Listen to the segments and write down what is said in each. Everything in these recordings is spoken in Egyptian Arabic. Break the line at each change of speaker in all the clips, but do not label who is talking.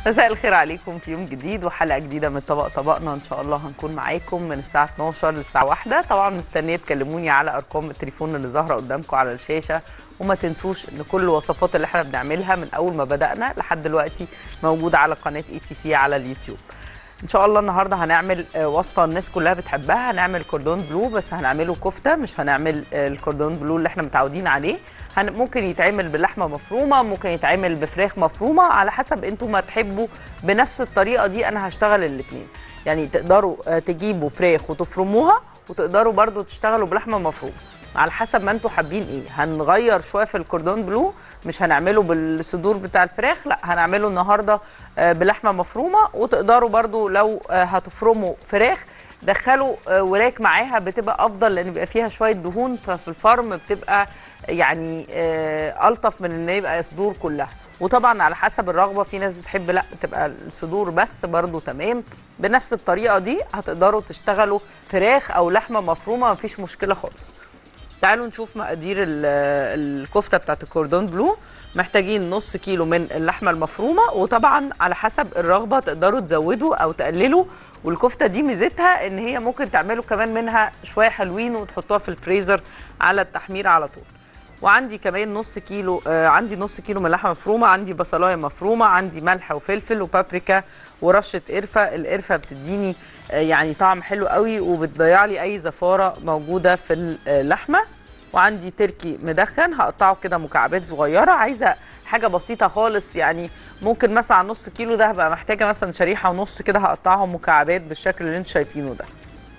مساء الخير عليكم في يوم جديد وحلقه جديده من طبق طبقنا ان شاء الله هنكون معاكم من الساعه 12 للساعه 1 طبعا مستنيه تكلموني على ارقام التليفون اللي ظاهره قدامكم على الشاشه وما تنسوش ان كل الوصفات اللي احنا بنعملها من اول ما بدانا لحد دلوقتي موجوده على قناه اي تي سي على اليوتيوب ان شاء الله النهارده هنعمل آه، وصفه الناس كلها بتحبها هنعمل كوردون بلو بس هنعمله كفته مش هنعمل آه، الكوردون بلو اللي احنا متعودين عليه هن ممكن يتعمل بلحمه مفرومه ممكن يتعمل بفراخ مفرومه على حسب انتوا ما تحبوا بنفس الطريقه دي انا هشتغل الاثنين يعني تقدروا آه، تجيبوا فراخ وتفرموها وتقدروا برضو تشتغلوا بلحمه مفرومه على حسب ما انتوا حابين ايه هنغير شويه في الكوردون بلو مش هنعمله بالصدور بتاع الفراخ لا هنعمله النهارده آه، بلحمه مفرومه وتقدروا برضو لو آه، هتفرموا فراخ دخلوا آه، وراك معاها بتبقى افضل لان بيبقى فيها شويه دهون ففي الفرم بتبقى يعني آه، الطف من ان يبقى صدور كلها وطبعا على حسب الرغبه في ناس بتحب لا تبقى الصدور بس برضو تمام بنفس الطريقه دي هتقدروا تشتغلوا فراخ او لحمه مفرومه مفيش مشكله خالص تعالوا نشوف مقادير ال- الكفته بتاعت الكوردون بلو محتاجين نص كيلو من اللحمه المفرومه وطبعا على حسب الرغبه تقدروا تزودوا او تقللوا والكفته دي ميزتها ان هي ممكن تعملوا كمان منها شويه حلوين وتحطوها في الفريزر على التحمير على طول وعندي كمان نص كيلو آه عندي نص كيلو من اللحمه مفرومه عندي بصلايه مفرومه عندي ملح وفلفل وبابريكا ورشه قرفه القرفه بتديني آه يعني طعم حلو قوي وبتضيع لي اي زفاره موجوده في اللحمه وعندي تركي مدخن هقطعه كده مكعبات صغيره عايزه حاجه بسيطه خالص يعني ممكن مثلا على نص كيلو ده هبقى محتاجه مثلا شريحه ونص كده هقطعهم مكعبات بالشكل اللي انتوا شايفينه ده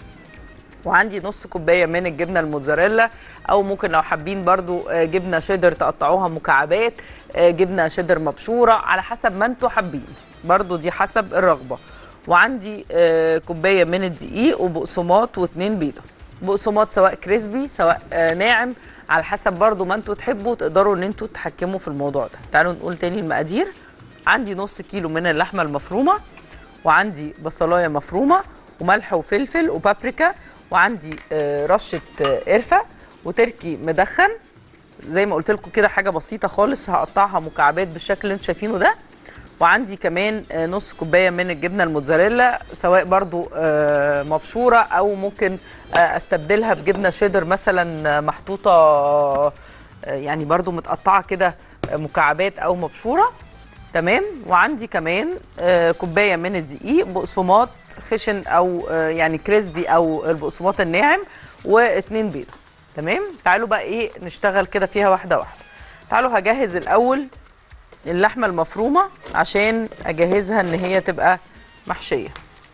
وعندي نص كوبايه من الجبنه الموتزاريلا او ممكن لو حابين برضو آه، جبنه شيدر تقطعوها مكعبات آه، جبنه شيدر مبشوره على حسب ما انتوا حابين برضو دي حسب الرغبه وعندي آه، كوبايه من الدقيق وبقسماط واتنين بيضه بقسماط سواء كريسبي سواء آه، ناعم على حسب برضو ما انتوا تحبوا تقدروا ان انتوا تتحكموا في الموضوع ده تعالوا نقول تاني المقادير عندي نص كيلو من اللحمه المفرومه وعندي بصلايه مفرومه وملح وفلفل وبابريكا وعندي آه، رشه آه، قرفه وتركي مدخن زي ما قلت لكم كده حاجه بسيطه خالص هقطعها مكعبات بالشكل اللي انتوا شايفينه ده وعندي كمان آه، نص كوبايه من الجبنه الموتزاريلا سواء برضو آه، مبشوره او ممكن آه، استبدلها بجبنه شيدر مثلا آه، محطوطه آه، يعني برضو متقطعه كده آه، مكعبات او مبشوره تمام وعندي كمان آه، كوبايه من الدقيق بقسماط خشن او آه، يعني كريسبي او البقسماط الناعم واتنين بيضه تمام تعالوا بقى ايه نشتغل كده فيها واحده واحده تعالوا هجهز الاول اللحمه المفرومه عشان اجهزها ان هي تبقى محشيه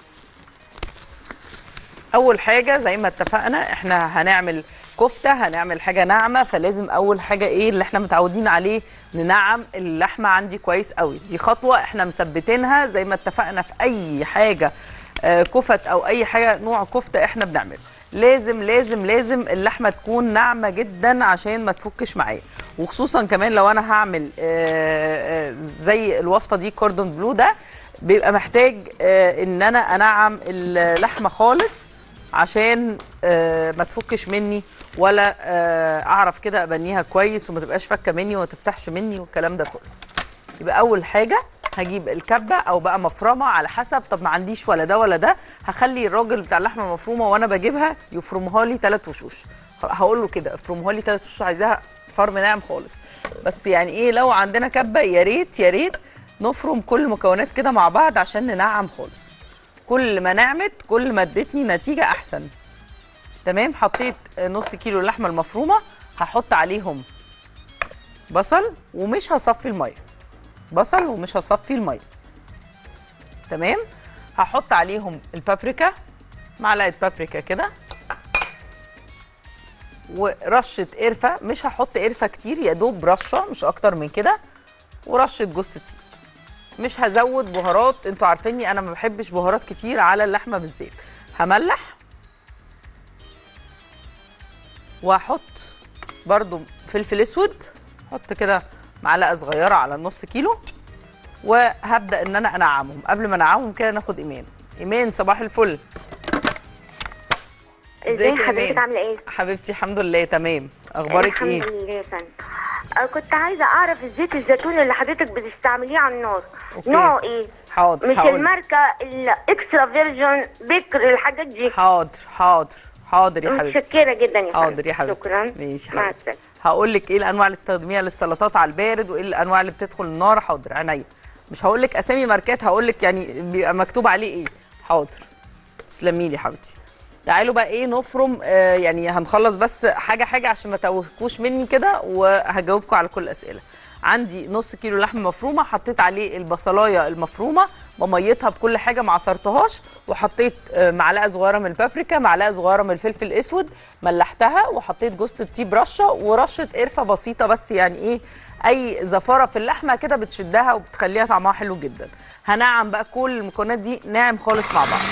اول حاجه زي ما اتفقنا احنا هنعمل كفته هنعمل حاجه ناعمه فلازم اول حاجه ايه اللي احنا متعودين عليه ننعم اللحمه عندي كويس قوي دي خطوه احنا مثبتينها زي ما اتفقنا في اي حاجه آه، كفت او اي حاجه نوع كفته احنا بنعمله لازم لازم لازم اللحمه تكون ناعمه جدا عشان ما تفكش معايا وخصوصا كمان لو انا هعمل آه، آه، زي الوصفه دي كوردون بلو ده بيبقى محتاج آه، ان انا انعم اللحمه خالص عشان آه، ما تفكش مني ولا آه، اعرف كده ابنيها كويس وما تبقاش فكه مني وما تفتحش مني والكلام ده كله يبقى اول حاجه هجيب الكبه او بقى مفرمه على حسب طب ما عنديش ولا ده ولا ده هخلي الراجل بتاع اللحمه المفرومه وانا بجيبها يفرمها لي ثلاث وشوش هقول له كده افرمها لي ثلاث وشوش عايزاها فرم ناعم خالص بس يعني ايه لو عندنا كبه يا ريت يا ريت نفرم كل المكونات كده مع بعض عشان ننعم خالص كل ما نعمت كل ما ادتني نتيجه احسن تمام حطيت نص كيلو اللحمه المفرومه هحط عليهم بصل ومش هصفي الميه بصل ومش هصفي الميه تمام هحط عليهم البابريكا معلقه بابريكا كده ورشه قرفه مش هحط قرفه كتير يا دوب رشه مش اكتر من كده ورشه جوز الطيب مش هزود بهارات انتوا عارفيني انا ما بحبش بهارات كتير على اللحمه بالزيت هملح وهحط برضو فلفل اسود احط كده معلقه صغيره على النص كيلو وهبدا ان انا انعمهم قبل ما انعمهم كده ناخد ايمان ايمان صباح الفل
ازاي
ازيك يا
حضرتك
إيمان؟
عامله ايه؟
حبيبتي الحمد لله تمام اخبارك ايه
الحمد لله يا فندم آه، كنت عايزه اعرف الزيت الزيتون اللي حضرتك بتستعمليه على النار
أوكي.
نوعه ايه
حاضر
مش
هقول.
الماركه الاكسترا فيرجن بكر الحاجات دي
حاضر حاضر حاضر يا حبيبتي
متشكره جدا يا
حاضر يا حبيبتي
شكرا
ماشي يا
مع
حبيبتي
السلامه
هقول لك ايه الانواع اللي تستخدميها للسلطات على البارد وايه الانواع اللي بتدخل النار حاضر عينيا مش هقول لك اسامي ماركات هقول لك يعني بيبقى مكتوب عليه ايه حاضر تسلمي لي يا حبيبتي تعالوا بقى ايه نفرم آه يعني هنخلص بس حاجه حاجه عشان ما توهكوش مني كده وهجاوبكم على كل الاسئله عندي نص كيلو لحمه مفرومه حطيت عليه البصلايه المفرومه بميتها بكل حاجه ما عصرتهاش وحطيت آه، معلقه صغيره من البابريكا معلقه صغيره من الفلفل الاسود ملحتها وحطيت جوز الطيب رشه ورشه قرفه بسيطه بس يعني ايه اي زفاره في اللحمه كده بتشدها وبتخليها طعمها حلو جدا هنعم بقى كل المكونات دي ناعم خالص مع بعض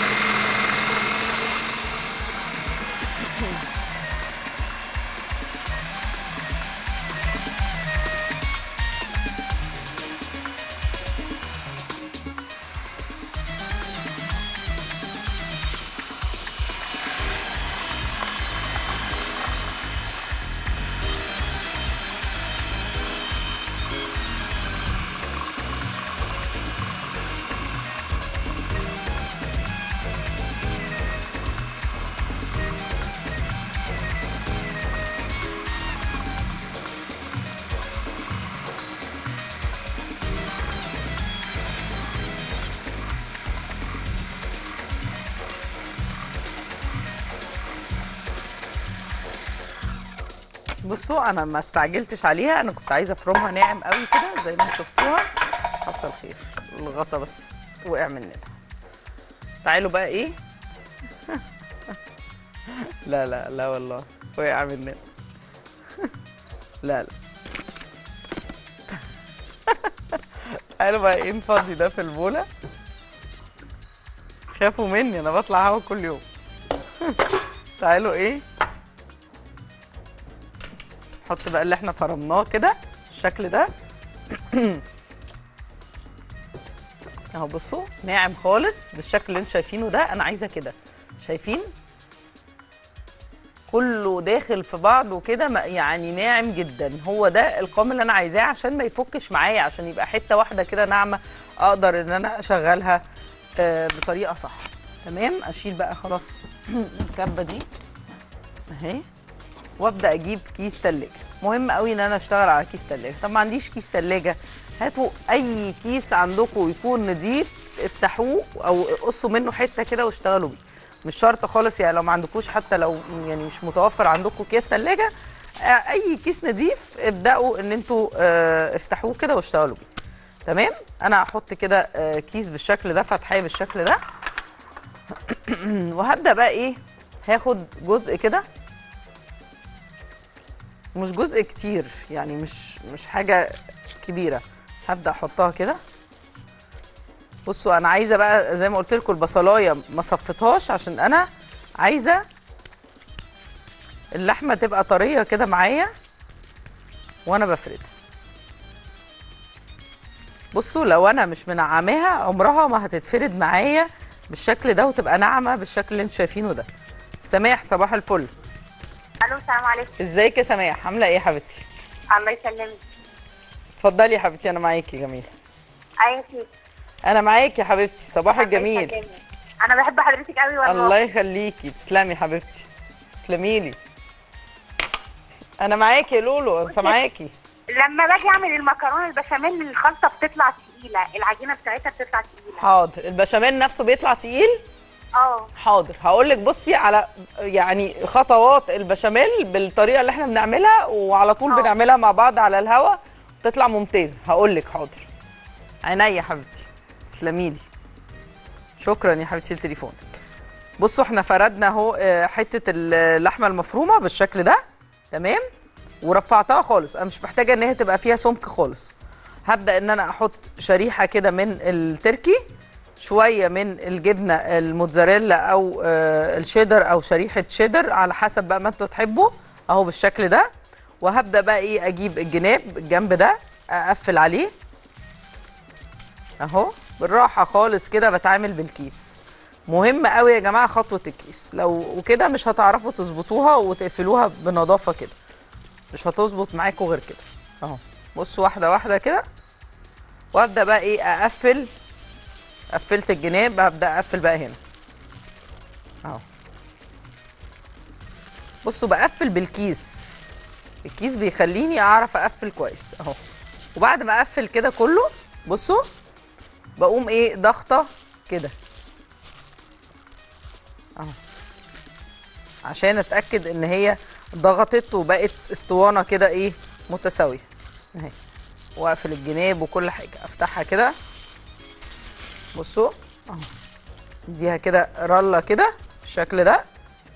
بصوا انا ما استعجلتش عليها انا كنت عايزه افرمها ناعم قوي كده زي ما انتم شفتوها حصل خير الغطا بس وقع مننا تعالوا بقى ايه لا لا لا والله وقع مننا لا لا تعالوا بقى ايه نفضي ده في البوله خافوا مني انا بطلع هوا كل يوم تعالوا ايه نحط بقى اللي احنا فرمناه كده الشكل ده اهو بصوا ناعم خالص بالشكل اللي انتوا شايفينه ده انا عايزه كده شايفين كله داخل في بعضه كده ما- يعني ناعم جدا هو ده القوام اللي انا عايزاه عشان ما يفكش معايا عشان يبقى حته واحده كده ناعمه اقدر ان انا اشغلها آه، بطريقه صح تمام اشيل بقى خلاص الكبه دي اهي وابدا اجيب كيس تلاجة مهم قوي ان انا اشتغل على كيس تلاجة طب ما عنديش كيس تلاجة هاتوا اي كيس عندكم يكون نضيف افتحوه او قصوا منه حته كده واشتغلوا بيه مش شرط خالص يعني لو ما عندكوش حتى لو يعني مش متوفر عندكم كيس تلاجة آه، اي كيس نضيف ابداوا ان انتوا آه، افتحوه كده واشتغلوا بيه تمام انا هحط كده آه، كيس بالشكل ده فتحيه بالشكل ده وهبدا بقى ايه هاخد جزء كده مش جزء كتير يعني مش مش حاجه كبيره هبدا احطها كده بصوا انا عايزه بقى زي ما قلت لكم البصلايه ما صفيتهاش عشان انا عايزه اللحمه تبقى طريه كده معايا وانا بفردها بصوا لو انا مش منعماها عمرها ما هتتفرد معايا بالشكل ده وتبقى ناعمه بالشكل اللي انتوا شايفينه ده سماح صباح الفل
الو السلام عليكم
ازيك يا سماح عامله ايه يا حبيبتي
الله يسلمك
اتفضلي يا حبيبتي انا معاكي جميله
ايوه
انا معاكي يا حبيبتي صباح الجميل
انا بحب حضرتك قوي والله
الله يخليكي تسلمي يا حبيبتي تسلمي لي انا معاكي يا لولو انا سامعاكي
لما باجي اعمل المكرونه البشاميل الخلطه بتطلع تقيله العجينه بتاعتها بتطلع تقيله
حاضر البشاميل نفسه بيطلع تقيل
اه
حاضر هقول لك بصي على يعني خطوات البشاميل بالطريقه اللي احنا بنعملها وعلى طول
آه.
بنعملها مع بعض على الهوا تطلع ممتازه هقول لك حاضر عينيا يا حبيبتي تسلمي لي شكرا يا حبيبتي لتليفونك بصوا احنا فردنا اهو آه، حته اللحمه المفرومه بالشكل ده تمام ورفعتها خالص انا مش محتاجه ان هي تبقى فيها سمك خالص هبدا ان انا احط شريحه كده من التركي شويه من الجبنه الموتزاريلا او آه، الشيدر او شريحه شيدر على حسب بقى ما انتوا تحبوا اهو بالشكل ده وهبدا بقى ايه اجيب الجناب الجنب ده اقفل عليه اهو بالراحه خالص كده بتعامل بالكيس مهم قوي يا جماعه خطوه الكيس لو وكده مش هتعرفوا تظبطوها وتقفلوها بنظافه كده مش هتظبط معاكم غير كده اهو بصوا واحده واحده كده وابدا بقى ايه اقفل قفلت الجناب هبدا اقفل بقى هنا اهو بصوا بقفل بالكيس الكيس بيخليني اعرف اقفل كويس اهو وبعد ما اقفل كده كله بصوا بقوم ايه ضغطه كده اهو عشان اتاكد ان هي ضغطت وبقت اسطوانه كده ايه متساويه اهي واقفل الجناب وكل حاجه افتحها كده بصوا اهو اديها كده رله كده بالشكل ده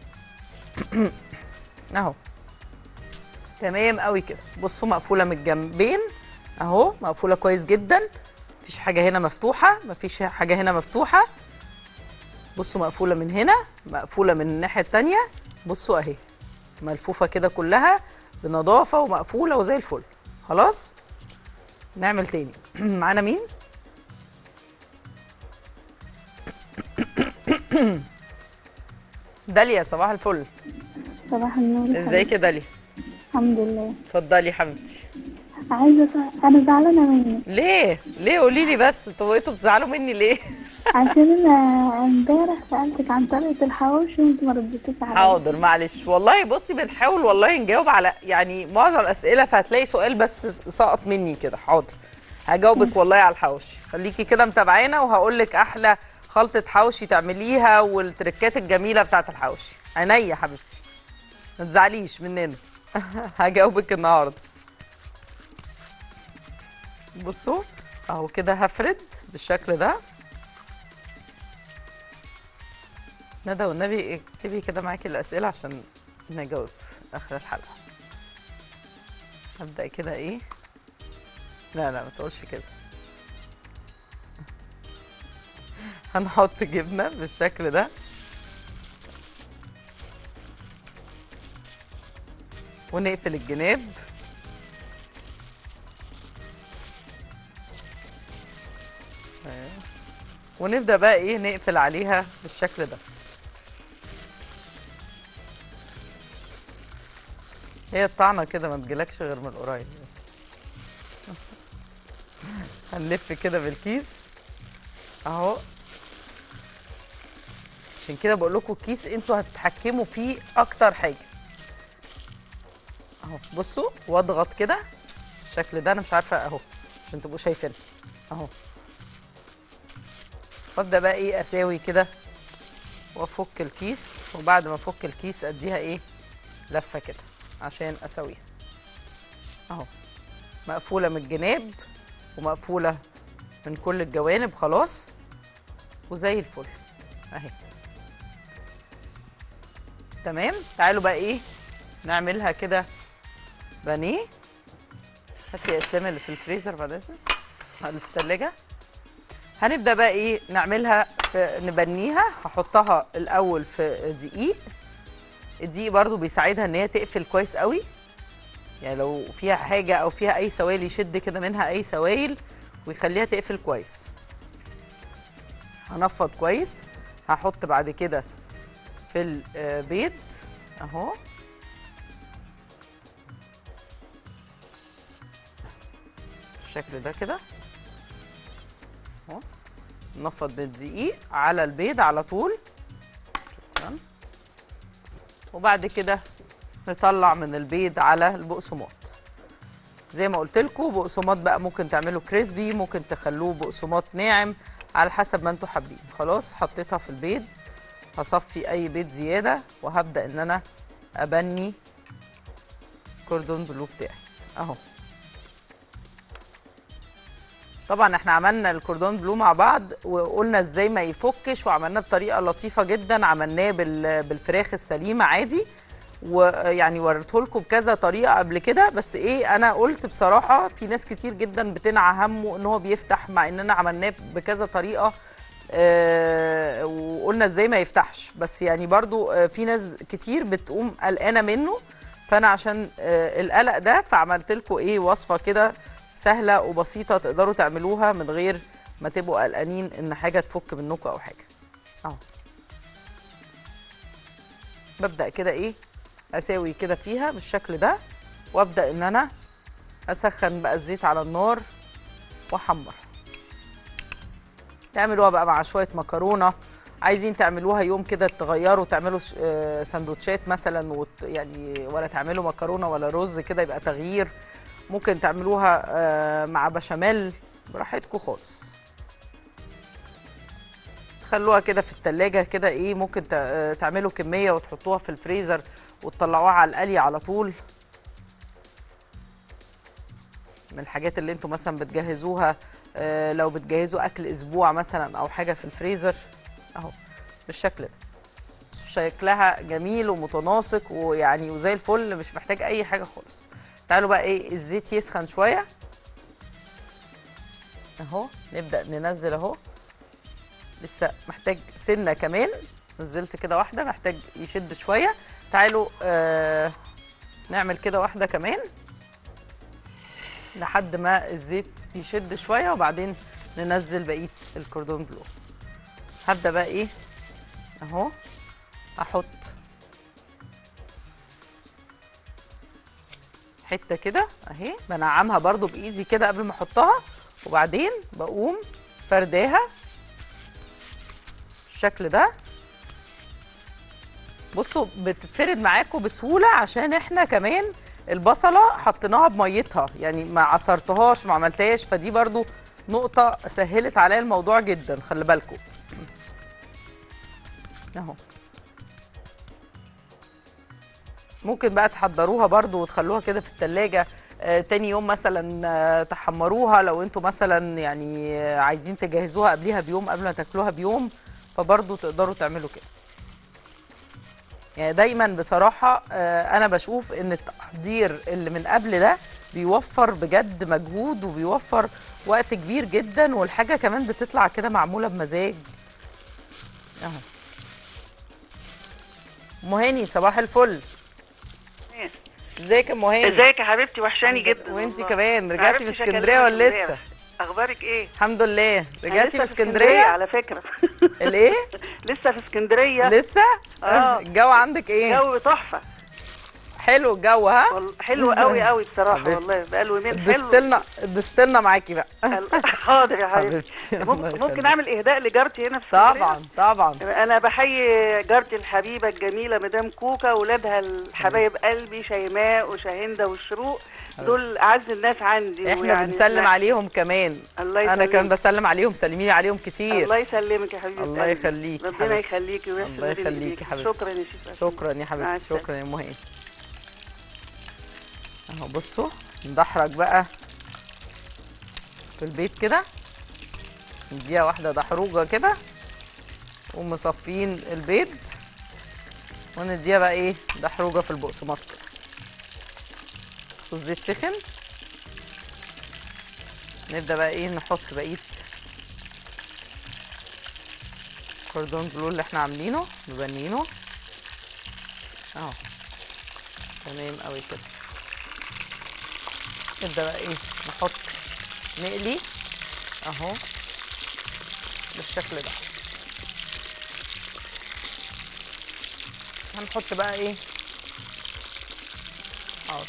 اهو تمام قوي كده بصوا مقفوله من الجنبين اهو مقفوله كويس جدا مفيش حاجه هنا مفتوحه مفيش حاجه هنا مفتوحه بصوا مقفوله من هنا مقفوله من الناحيه التانية بصوا اهي ملفوفه كده كلها بنظافه ومقفوله وزي الفل خلاص نعمل تاني معانا مين داليا صباح الفل
صباح النور يا
ازيك يا داليا
الحمد لله
اتفضلي حبيبتي
عايزه أسأل- انا زعلانه منك
ليه ليه قولي لي بس انتوا بقيتوا بتزعلوا مني ليه
عشان انا امبارح سالتك عن طريقه الحواوشي وانت ما ردتيش عليا
حاضر معلش والله بصي بنحاول والله نجاوب على يعني معظم الاسئله فهتلاقي سؤال بس سقط مني كده حاضر هجاوبك والله على الحوشي خليكي كده متابعانا وهقول لك احلى خلطه حوشي تعمليها والتركات الجميله بتاعه الحوشي عينيا يا حبيبتي ما تزعليش مننا هجاوبك النهارده بصوا اهو كده هفرد بالشكل ده ندى والنبي اكتبي كده معاكي الاسئله عشان نجاوب اخر الحلقه هبدا كده ايه لا لا ما تقولش كده هنحط جبنه بالشكل ده ونقفل الجناب أيوة. ونبدا بقى ايه نقفل عليها بالشكل ده هي الطعنه كده ما تجيلكش غير من قريب بس هنلف كده بالكيس اهو عشان كده بقول لكم الكيس انتوا هتتحكموا فيه اكتر حاجه اهو بصوا واضغط كده بالشكل ده انا مش عارفه اهو عشان تبقوا شايفين اهو وابدا بقى ايه اساوي كده وافك الكيس وبعد ما افك الكيس اديها ايه لفه كده عشان اسويها اهو مقفوله من الجناب ومقفوله من كل الجوانب خلاص وزي الفل اهي تمام تعالوا بقى ايه نعملها كده بانيه هات لي يا اسلام اللي في الفريزر بعد اذنك اللي في الثلاجه هنبدا بقى ايه نعملها في نبنيها هحطها الاول في دقيق الدقيق برضو بيساعدها ان هي تقفل كويس قوي يعني لو فيها حاجه او فيها اي سوائل يشد كده منها اي سوائل ويخليها تقفل كويس هنفض كويس هحط بعد كده في البيض اهو بالشكل ده كده اهو نفض بالدقيق على البيض على طول شكرا وبعد كده نطلع من البيض على البقسماط زي ما قلت لكم بقسماط بقى ممكن تعملوا كريسبي ممكن تخلوه بقسماط ناعم على حسب ما انتوا حابين خلاص حطيتها في البيض هصفي اي بيض زياده وهبدا ان انا ابني كوردون بلو بتاعي اهو طبعا احنا عملنا الكوردون بلو مع بعض وقلنا ازاي ما يفكش وعملناه بطريقه لطيفه جدا عملناه بال- بالفراخ السليمه عادي ويعني وريته لكم بكذا طريقه قبل كده بس ايه انا قلت بصراحه في ناس كتير جدا بتنعى همه ان هو بيفتح مع اننا عملناه بكذا طريقه آه وقلنا ازاي ما يفتحش بس يعني برضو آه في ناس كتير بتقوم قلقانه منه فانا عشان آه القلق ده فعملت لكم ايه وصفه كده سهله وبسيطه تقدروا تعملوها من غير ما تبقوا قلقانين ان حاجه تفك منكم او حاجه اهو ببدا كده ايه اساوي كده فيها بالشكل ده وابدا ان انا اسخن بقى الزيت على النار واحمر تعملوها بقى مع شويه مكرونه عايزين تعملوها يوم كده تغيروا تعملوا ش- آه، سندوتشات مثلا وت يعني ولا تعملوا مكرونه ولا رز كده يبقى تغيير ممكن تعملوها آه، مع بشاميل براحتكم خالص تخلوها كده في التلاجة كده ايه ممكن ت- آه، تعملوا كمية وتحطوها في الفريزر وتطلعوها على القلي على طول من الحاجات اللي انتوا مثلا بتجهزوها آه، لو بتجهزوا اكل اسبوع مثلا او حاجة في الفريزر اهو بالشكل ده شكلها جميل ومتناسق ويعني وزي الفل مش محتاج اي حاجة خالص تعالوا بقى ايه الزيت يسخن شوية اهو نبدأ ننزل اهو لسه محتاج سنه كمان نزلت كده واحده محتاج يشد شويه تعالوا آه نعمل كده واحده كمان لحد ما الزيت يشد شويه وبعدين ننزل بقيه الكوردون بلو هبدا بقى ايه اهو احط حته كده اهي بنعمها برضو بايدي كده قبل ما احطها وبعدين بقوم فرداها بالشكل ده بصوا بتتفرد معاكم بسهوله عشان احنا كمان البصله حطيناها بميتها يعني ما عصرتهاش ما عملتهاش فدي برضو نقطه سهلت عليا الموضوع جدا خلي بالكم اهو ممكن بقى تحضروها برضو وتخلوها كده في التلاجة آه تاني يوم مثلا آه تحمروها لو انتوا مثلا يعني آه عايزين تجهزوها قبليها بيوم قبل ما تاكلوها بيوم فبرضو تقدروا تعملوا كده يعني دايما بصراحة آه انا بشوف ان التحضير اللي من قبل ده بيوفر بجد مجهود وبيوفر وقت كبير جدا والحاجة كمان بتطلع كده معمولة بمزاج اهو مهاني صباح الفل ازيك يا مهاني
ازيك يا حبيبتي وحشاني جدا
وانتي
والله.
كمان رجعتي من
معرفتش
اسكندريه
أكلمك
ولا
امبارح.
لسه
اخبارك ايه
الحمد لله
أنا
رجعتي من
لسه في
اسكندريه
على فكره
الايه
لسه في اسكندريه
لسه
آه.
الجو عندك ايه
جو تحفه
حلو الجو ها
والله حلو قوي قوي بصراحه
حبيبتي.
والله بقاله يومين
اتبسطت
حلو
لنا اتبسطت لنا معاكي بقى
حاضر يا حبيبتي
حبيبتي، الله
ممكن,
يخليك.
ممكن اعمل اهداء لجارتي هنا في اسكندريه
طبعا طبعا
انا بحيي جارتي الحبيبه الجميله مدام كوكا واولادها الحبايب قلبي شيماء وشاهنده والشروق دول اعز الناس عندي
احنا
ويعني
بنسلم
لا-
عليهم كمان
الله
انا
يسلمك.
كمان بسلم عليهم سلمي لي عليهم كتير
الله يسلمك يا حبيبتي
الله يخليك
ربنا
حبيبتي.
يخليكي ويحسن
الله
بين
يخليكي
إيديكي.
حبيبتي.
شكرا يا شيخ
شكرا يا
مع
حبيبتي
السلامة.
شكرا يا مهين اهو بصوا ندحرج بقى في البيت كده نديها واحده دحروجه كده ومصفين البيض ونديها بقى ايه دحروجه في البقسماط كده بصوا الزيت سخن نبدا بقى ايه نحط بقيه كوردون بلو اللي احنا عاملينه مبنينه اهو تمام قوي كده نبدا بقى ايه نحط نقلي اهو بالشكل ده هنحط بقى ايه حاضر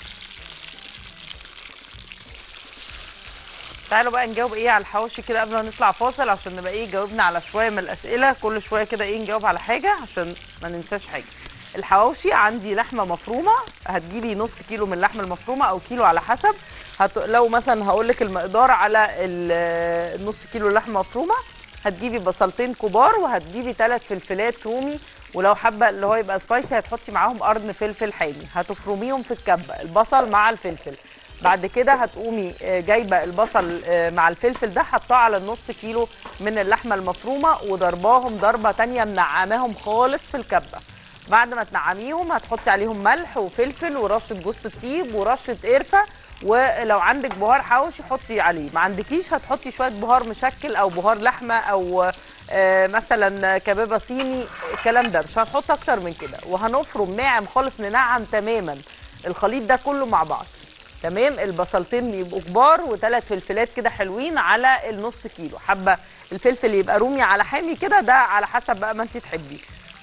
تعالوا بقى نجاوب ايه على الحواوشي كده قبل ما نطلع فاصل عشان نبقى ايه جاوبنا على شويه من الاسئله كل شويه كده ايه نجاوب على حاجه عشان ما ننساش حاجه الحواوشي عندي لحمه مفرومه هتجيبي نص كيلو من اللحمه المفرومه او كيلو على حسب هت... لو مثلا هقول لك المقدار على ال- النص كيلو لحمه مفرومه هتجيبي بصلتين كبار وهتجيبي ثلاث فلفلات رومي ولو حابه اللي هو يبقى سبايسي هتحطي معاهم قرن فلفل حامي هتفرميهم في الكبه البصل مع الفلفل بعد كده هتقومي آه، جايبه البصل آه، مع الفلفل ده حطاه على النص كيلو من اللحمه المفرومه وضرباهم ضربه تانية منعماهم خالص في الكبه بعد ما تنعميهم هتحطي عليهم ملح وفلفل ورشه جوز الطيب ورشه قرفه ولو عندك بهار حوشي حطي عليه ما عندكيش هتحطي شويه بهار مشكل او بهار لحمه او آه، مثلا كبابه صيني الكلام ده مش هنحط اكتر من كده وهنفرم ناعم خالص ننعم تماما الخليط ده كله مع بعض تمام البصلتين يبقوا كبار وثلاث فلفلات كده حلوين على النص كيلو حابه الفلفل يبقى رومي على حامي كده ده على حسب بقى ما انت تحبي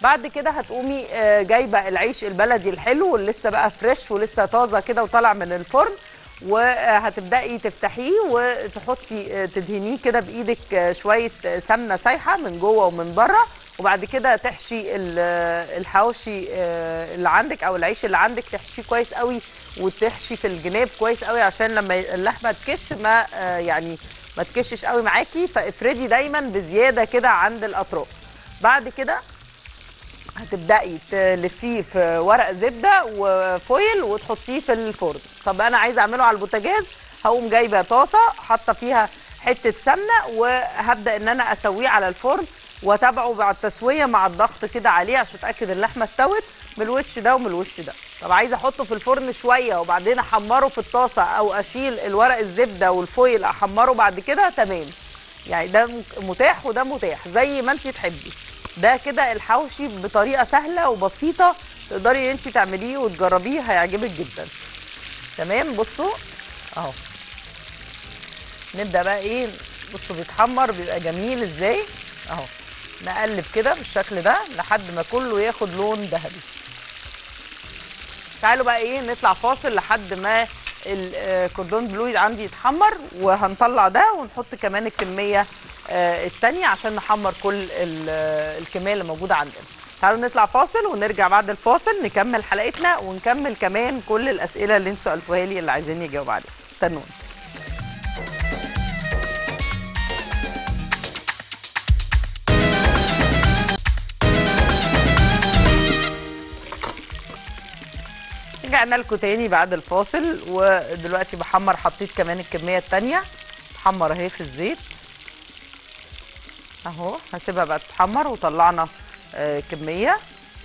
بعد كده هتقومي آه، جايبه العيش البلدي الحلو اللي لسه بقى فريش ولسه طازه كده وطالع من الفرن وهتبداي تفتحيه وتحطي آه، تدهنيه كده بايدك آه، شويه آه، سمنه سايحه من جوه ومن بره وبعد كده تحشي ال- آه، الحواوشي آه، اللي عندك او العيش اللي عندك تحشيه كويس قوي وتحشي في الجناب كويس قوي عشان لما اللحمه تكش ما آه، يعني ما تكشش قوي معاكي فافردي دايما بزياده كده عند الاطراف بعد كده هتبداي تلفيه في ورق زبده وفويل وتحطيه في الفرن طب انا عايزه اعمله على البوتاجاز هقوم جايبه طاسه حاطه فيها حته سمنه وهبدا ان انا اسويه على الفرن واتابعه بعد التسويه مع الضغط كده عليه عشان اتاكد اللحمه استوت من الوش ده ومن الوش ده طب عايزه احطه في الفرن شويه وبعدين احمره في الطاسه او اشيل الورق الزبده والفويل احمره بعد كده تمام يعني ده مك- متاح وده متاح زي ما انت تحبي ده كده الحوشي بطريقه سهله وبسيطه تقدري انت تعمليه وتجربيه هيعجبك جدا تمام بصوا اهو نبدا بقى ايه بصوا بيتحمر بيبقى جميل ازاي اهو نقلب كده بالشكل ده لحد ما كله ياخد لون ذهبي تعالوا بقى ايه نطلع فاصل لحد ما الكوردون بلو عندي يتحمر وهنطلع ده ونحط كمان الكميه آه، التانية عشان نحمر كل ال- آه، الكميه اللي موجوده عندنا تعالوا نطلع فاصل ونرجع بعد الفاصل نكمل حلقتنا ونكمل كمان كل الاسئله اللي انتوا سالتوها لي اللي عايزين يجاوب عليها استنوني رجعنا لكم تاني بعد الفاصل ودلوقتي بحمر حطيت كمان الكميه التانية بحمر اهي في الزيت اهو هسيبها بقى تتحمر وطلعنا آه كميه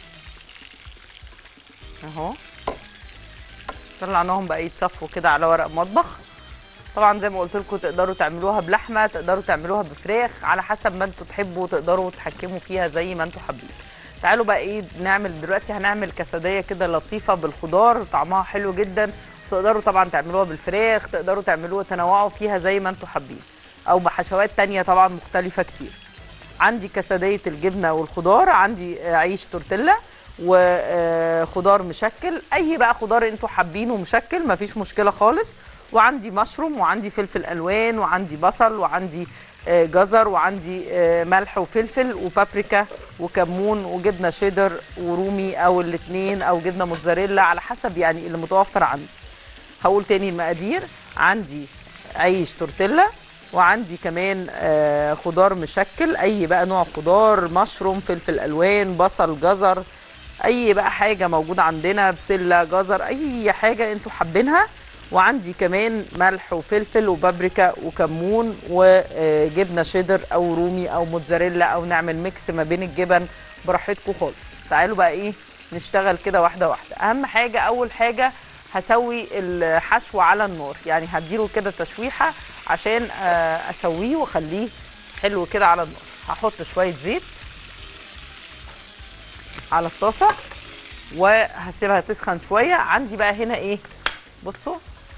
اهو طلعناهم بقى يتصفوا كده على ورق مطبخ طبعا زي ما قلت لكم تقدروا تعملوها بلحمه تقدروا تعملوها بفراخ على حسب ما انتوا تحبوا تقدروا تحكموا فيها زي ما انتوا حابين تعالوا بقى ايه نعمل دلوقتي هنعمل كسديه كده لطيفه بالخضار طعمها حلو جدا تقدروا طبعا تعملوها بالفراخ تقدروا تعملوها تنوعوا فيها زي ما انتوا حابين او بحشوات تانية طبعا مختلفه كتير عندي كسديه الجبنه والخضار عندي آه، عيش تورتيلا وخضار مشكل اي بقى خضار انتوا حابينه مشكل مفيش مشكله خالص وعندي مشروم وعندي فلفل الوان وعندي بصل وعندي آه، جزر وعندي آه، ملح وفلفل وبابريكا وكمون وجبنه شيدر ورومي او الاثنين او جبنه موتزاريلا على حسب يعني اللي متوفر عندي هقول تاني المقادير عندي عيش تورتيلا وعندي كمان آه، خضار مشكل اي بقى نوع خضار مشروم فلفل الوان بصل جزر اي بقى حاجه موجوده عندنا بسله جزر اي حاجه انتوا حابينها وعندي كمان ملح وفلفل وبابريكا وكمون وجبنه شيدر او رومي او موتزاريلا او نعمل ميكس ما بين الجبن براحتكم خالص تعالوا بقى ايه نشتغل كده واحده واحده اهم حاجه اول حاجه هسوي الحشو على النار يعني هديله كده تشويحه عشان آه، اسويه واخليه حلو كده على النار هحط شويه زيت على الطاسه وهسيبها تسخن شويه عندي بقى هنا ايه بصوا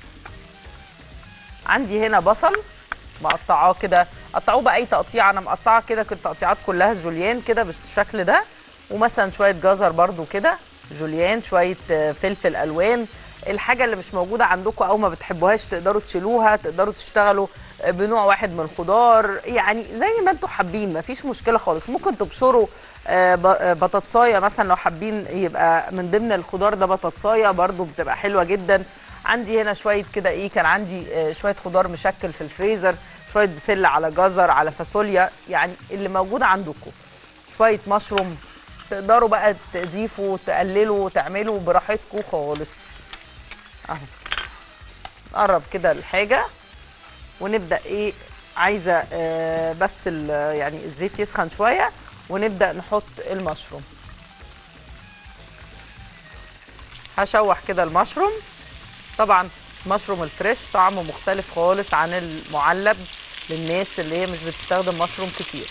عندي هنا بصل مقطعاه كده قطعوه باي تقطيع انا مقطعه كده كنت تقطيعات كلها جوليان كده بالشكل ده ومثلا شويه جزر برضو كده جوليان شويه آه، فلفل الوان الحاجه اللي مش موجوده عندكم او ما بتحبوهاش تقدروا تشيلوها تقدروا تشتغلوا آه، بنوع واحد من الخضار يعني زي ما انتم حابين مفيش مشكله خالص ممكن تبشروا آه، ب- آه، بطاطسايه مثلا لو حابين يبقى من ضمن الخضار ده بطاطسايه برضو بتبقى حلوه جدا عندي هنا شويه كده ايه كان عندي آه، شويه خضار مشكل في الفريزر شويه بسله على جزر على فاصوليا يعني اللي موجود عندكم شويه مشروم تقدروا بقى تضيفوا تقللوا تعملوا براحتكم خالص اهو نقرب كده الحاجه ونبدا ايه عايزه آه بس ال- يعني الزيت يسخن شويه ونبدا نحط المشروم هشوح كده المشروم طبعا مشروم الفريش طعمه مختلف خالص عن المعلب للناس اللي هي مش بتستخدم مشروم كتير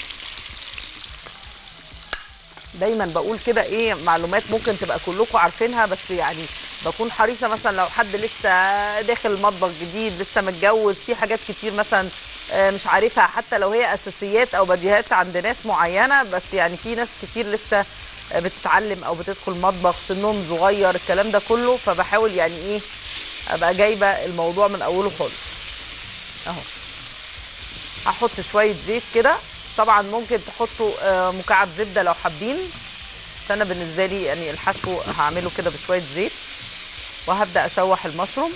دايما بقول كده ايه معلومات ممكن تبقى كلكم عارفينها بس يعني بكون حريصه مثلا لو حد لسه داخل المطبخ جديد لسه متجوز في حاجات كتير مثلا آه، مش عارفها حتى لو هي اساسيات او بديهيات عند ناس معينه بس يعني في ناس كتير لسه آه، بتتعلم او بتدخل مطبخ سنهم صغير الكلام ده كله فبحاول يعني ايه ابقى جايبه الموضوع من اوله خالص اهو هحط شويه زيت كده طبعا ممكن تحطوا آه، مكعب زبده لو حابين بس انا بالنسبه لي يعني الحشو هعمله كده بشويه زيت وهبدا اشوح المشروم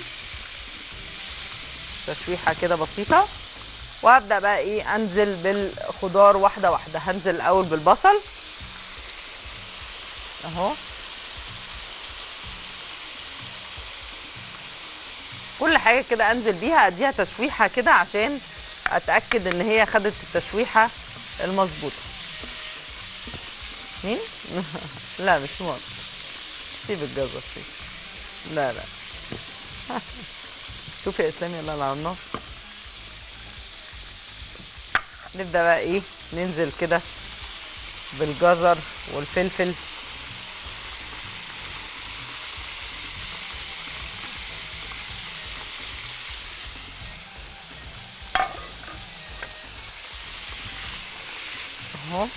تشويحه كده بسيطه وهبدا بقى ايه انزل بالخضار واحده واحده هنزل الاول بالبصل اهو كل حاجه كده انزل بيها اديها تشويحه كده عشان اتاكد ان هي خدت التشويحه المظبوطه مين لا مش مهم سيب الجزر سيب لا لا شوف يا اسلام يلا على النار نبدا بقى ايه ننزل كده بالجزر والفلفل اهو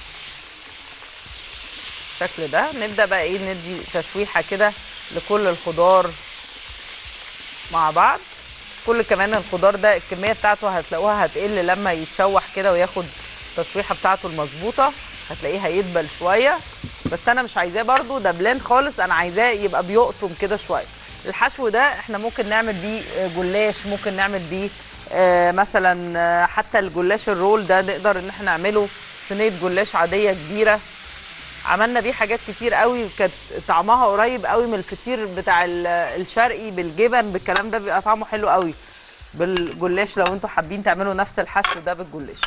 بالشكل ده نبدا بقى ايه ندي تشويحه كده لكل الخضار مع بعض كل كمان الخضار ده الكميه بتاعته هتلاقوها هتقل لما يتشوح كده وياخد التشويحه بتاعته المظبوطه هتلاقيه هيدبل شويه بس انا مش عايزاه برده دبلان خالص انا عايزاه يبقى بيقطم كده شويه الحشو ده احنا ممكن نعمل بيه آه، جلاش ممكن نعمل بيه آه، مثلا آه، حتى الجلاش الرول ده نقدر ان احنا نعمله صينيه جلاش عاديه كبيره عملنا بيه حاجات كتير قوي وكانت طعمها قريب قوي من الفطير بتاع ال- الشرقي بالجبن بالكلام ده بيبقى طعمه حلو قوي بالجلاش لو انتوا حابين تعملوا نفس الحشو ده بالجلاش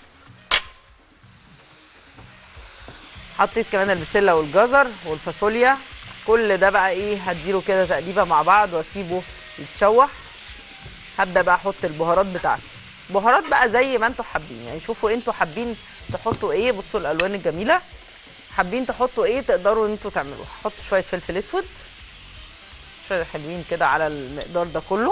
حطيت كمان البسله والجزر والفاصوليا كل ده بقى ايه هديله كده تقليبه مع بعض واسيبه يتشوح هبدا بقى احط البهارات بتاعتي بهارات بقى زي ما انتوا حابين يعني شوفوا انتوا حابين تحطوا ايه بصوا الالوان الجميله حابين تحطوا ايه تقدروا ان انتوا تعملوه هحط شويه فلفل اسود شويه حلوين كده على المقدار ده كله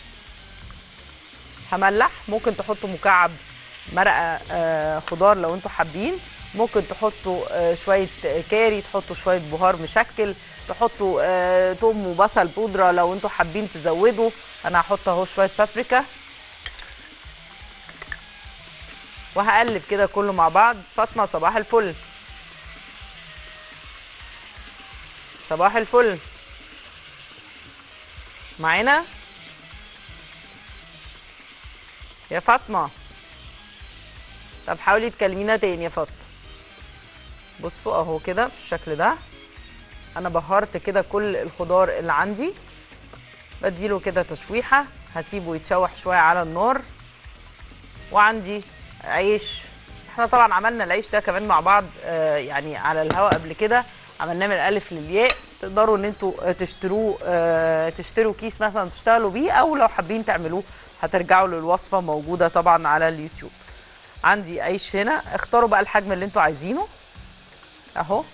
هملح ممكن تحطوا مكعب مرقه آه، خضار لو انتوا حابين ممكن تحطوا آه، شويه كاري تحطوا شويه بهار مشكل تحطوا آه، توم وبصل بودره لو انتوا حابين تزودوا انا هحط اهو شويه بابريكا وهقلب كده كله مع بعض فاطمه صباح الفل صباح الفل معانا يا فاطمه طب حاولي تكلمينا تاني يا فاطمه بصوا اهو كده بالشكل ده انا بهرت كده كل الخضار اللي عندي بديله كده تشويحه هسيبه يتشوح شويه على النار وعندي عيش احنا طبعا عملنا العيش ده كمان مع بعض آه، يعني على الهواء قبل كده عملناه من الالف للياء تقدروا ان انتوا آه، تشتروه آه، تشتروا كيس مثلا تشتغلوا بيه او لو حابين تعملوه هترجعوا للوصفه موجوده طبعا على اليوتيوب عندي عيش هنا اختاروا بقى الحجم اللي انتوا عايزينه اهو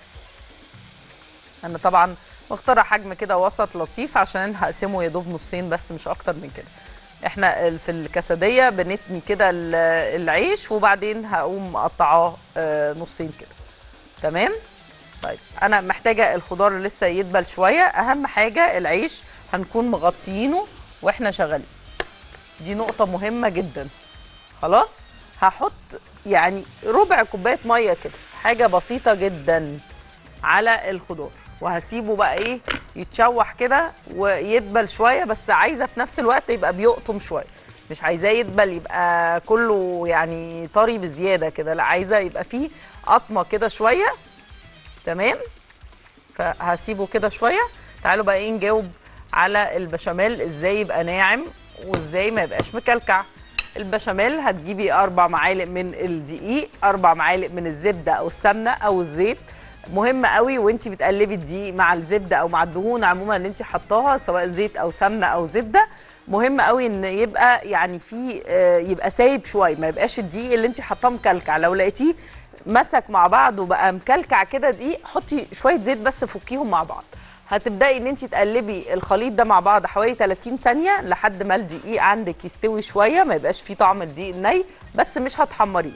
انا طبعا مختاره حجم كده وسط لطيف عشان هقسمه يا دوب نصين بس مش اكتر من كده احنا ال- في الكسديه بنتني كده ال- العيش وبعدين هقوم مقطعاه آه، نصين كده تمام طيب انا محتاجه الخضار لسه يدبل شويه اهم حاجه العيش هنكون مغطيينه واحنا شغالين دي نقطه مهمه جدا خلاص هحط يعني ربع كوبايه ميه كده حاجه بسيطه جدا على الخضار وهسيبه بقى ايه يتشوح كده ويدبل شويه بس عايزه في نفس الوقت يبقى بيقطم شويه مش عايزاه يدبل يبقى كله يعني طري بزياده كده لا عايزه يبقى فيه قطمه كده شويه تمام فهسيبه كده شويه تعالوا بقى ايه نجاوب على البشاميل ازاي يبقى ناعم وازاي ما يبقاش مكلكع البشاميل هتجيبي اربع معالق من الدقيق اربع معالق من الزبده او السمنه او الزيت مهم قوي وانت بتقلبي الدقيق مع الزبده او مع الدهون عموما اللي انت حطاها سواء زيت او سمنه او زبده مهم قوي ان يبقى يعني في آه، يبقى سايب شويه ما يبقاش الدقيق اللي انت حطاه مكلكع لو لقيتيه مسك مع بعض وبقى مكلكع كده دقيق حطي شويه زيت بس فكيهم مع بعض هتبداي ان انت تقلبي الخليط ده مع بعض حوالي 30 ثانيه لحد ما الدقيق عندك يستوي شويه ما يبقاش فيه طعم الدقيق الني بس مش هتحمريه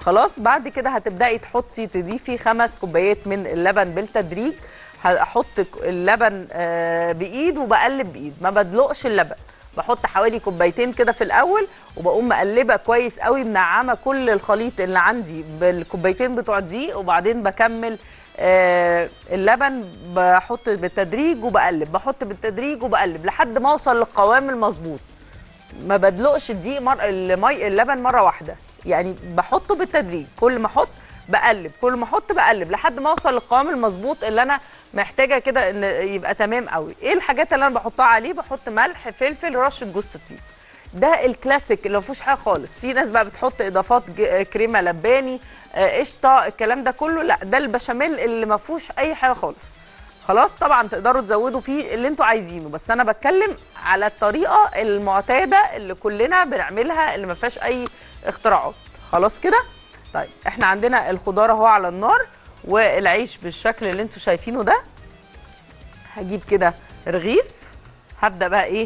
خلاص بعد كده هتبداي تحطي تضيفي خمس كوبايات من اللبن بالتدريج هحط اللبن آه، بايد وبقلب بايد ما بدلقش اللبن بحط حوالي كوبايتين كده في الاول وبقوم مقلبه كويس قوي منعمه كل الخليط اللي عندي بالكوبايتين بتوع الدقيق وبعدين بكمل آه، اللبن بحط بالتدريج وبقلب بحط بالتدريج وبقلب لحد ما اوصل للقوام المظبوط ما بدلقش الدقيق مر... المي اللبن مره واحده يعني بحطه بالتدريج كل ما احط بقلب كل ما احط بقلب لحد ما اوصل للقوام المظبوط اللي انا محتاجه كده ان يبقى تمام قوي ايه الحاجات اللي انا بحطها عليه بحط ملح فلفل رشه جوز الطيب ده الكلاسيك اللي ما فيهوش حاجه خالص في ناس بقى بتحط اضافات ج- كريمه لباني آه، قشطه الكلام ده كله لا ده البشاميل اللي ما فيهوش اي حاجه خالص خلاص طبعا تقدروا تزودوا فيه اللي انتوا عايزينه بس انا بتكلم على الطريقه المعتاده اللي كلنا بنعملها اللي ما فيهاش اي اختراعات خلاص كده طيب احنا عندنا الخضار اهو على النار والعيش بالشكل اللي انتوا شايفينه ده هجيب كده رغيف هبدا بقى ايه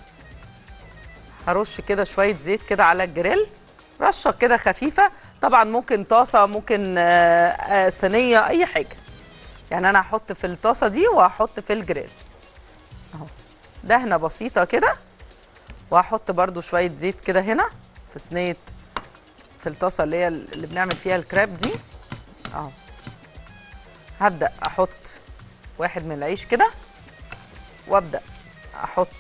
هرش كده شويه زيت كده على الجريل رشه كده خفيفه طبعا ممكن طاسه ممكن آه، آه، صينيه اي حاجه يعني انا هحط في الطاسه دي وهحط في الجريل اهو دهنه بسيطه كده وهحط برده شويه زيت كده هنا في صينيه في الطاسه اللي هي اللي بنعمل فيها الكراب دي اهو هبدا احط واحد من العيش كده وابدا احط